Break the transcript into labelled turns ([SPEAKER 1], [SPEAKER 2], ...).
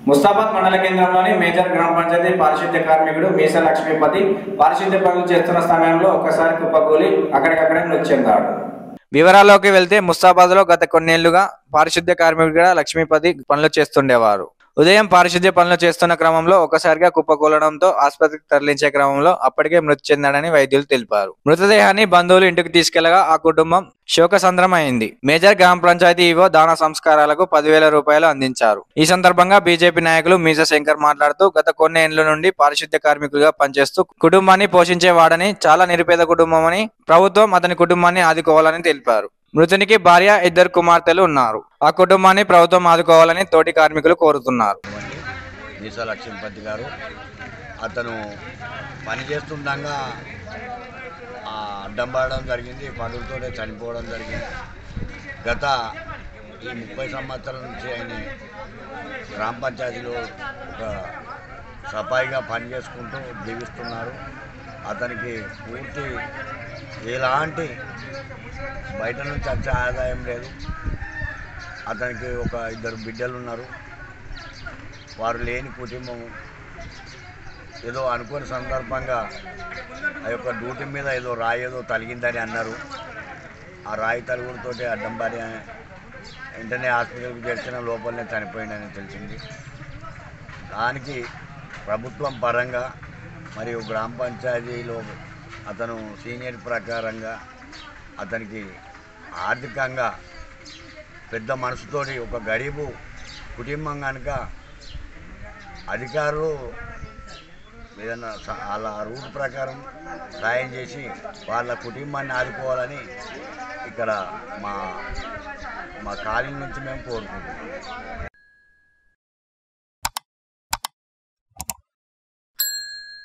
[SPEAKER 1] ముస్తాబాద్ మండల కేంద్రంలోని మేజర్ గ్రామ పంచాయతీ పారిశుద్ధ్య కార్మికుడు మీస లక్ష్మీపతి పారిశుద్ధ్య పనులు చేస్తున్న సమయంలో ఒక్కసారి కుప్పకూలి అక్కడికక్కడే మృతి చెందాడు వివరాల్లోకి వెళ్తే ముస్తాబాద్ లో గత కొన్నేళ్లుగా పారిశుద్ధ్య కార్మికుడిగా లక్ష్మీపతి పనులు చేస్తుండేవారు ఉదయం పారిశుద్ధ్య పనులు చేస్తున్న క్రమంలో ఒకసారిగా కుప్పకూలడంతో ఆసుపత్రికి తరలించే క్రమంలో అప్పటికే మృతి చెందాడని వైద్యులు తెలిపారు మృతదేహాన్ని బంధువులు ఇంటికి తీసుకెళ్లగా ఆ కుటుంబం శోకసంద్రమైంది మేజర్ గ్రామ పంచాయతీ ఈవో దాన సంస్కారాలకు పదివేల రూపాయలు అందించారు ఈ సందర్భంగా బీజేపీ నాయకులు మీస శంకర్ మాట్లాడుతూ గత కొన్ని ఏళ్ల నుండి పారిశుద్ధ్య కార్మికులుగా పనిచేస్తూ కుటుంబాన్ని పోషించేవాడని చాలా నిరుపేద కుటుంబమని ప్రభుత్వం అతని కుటుంబాన్ని ఆదుకోవాలని తెలిపారు మృతునికి భార్య ఇద్దరు కుమార్తెలు ఉన్నారు ఆ కుటుంబాన్ని ప్రభుత్వం ఆదుకోవాలని తోటి కార్మికులు కోరుతున్నారు
[SPEAKER 2] మీసా లక్ష్మీపతి గారు అతను పని చేస్తుండగా ఆ, అడ్డం పడడం జరిగింది పనులతోనే చనిపోవడం జరిగింది గత ఈ ముప్పై సంవత్సరాల నుంచి ఆయన గ్రామ పంచాయతీలో ఒక సఫాయిగా పని చేసుకుంటూ జీవిస్తున్నారు అతనికి పూర్తి ఎలాంటి బయట నుంచి వచ్చే ఆదాయం లేదు అతనికి ఒక ఇద్దరు బిడ్డలు ఉన్నారు వారు లేని కుటుంబం ఏదో అనుకోని సందర్భంగా ఆ యొక్క డ్యూటీ మీద ఏదో రాయి ఏదో తలిగిందని అన్నారు ఆ రాయి తలుగుడితోటి అడ్డం పడి వెంటనే హాస్పిటల్కి చేర్చిన లోపలనే చనిపోయిందని తెలిసింది దానికి ప్రభుత్వం పరంగా మరియు గ్రామ పంచాయతీలో అతను సీనియర్ ప్రకారంగా అతనికి ఆర్థికంగా పెద్ద మనసుతోటి ఒక గరీబు కుటుంబం కనుక అధికారులు ఏదైనా స- అలా రూల్ ప్రకారం సాయం చేసి వాళ్ళ కుటుంబాన్ని ఆదుకోవాలని ఇక్కడ మా మా కాలనీ నుంచి మేము కోరుకుంటున్నాం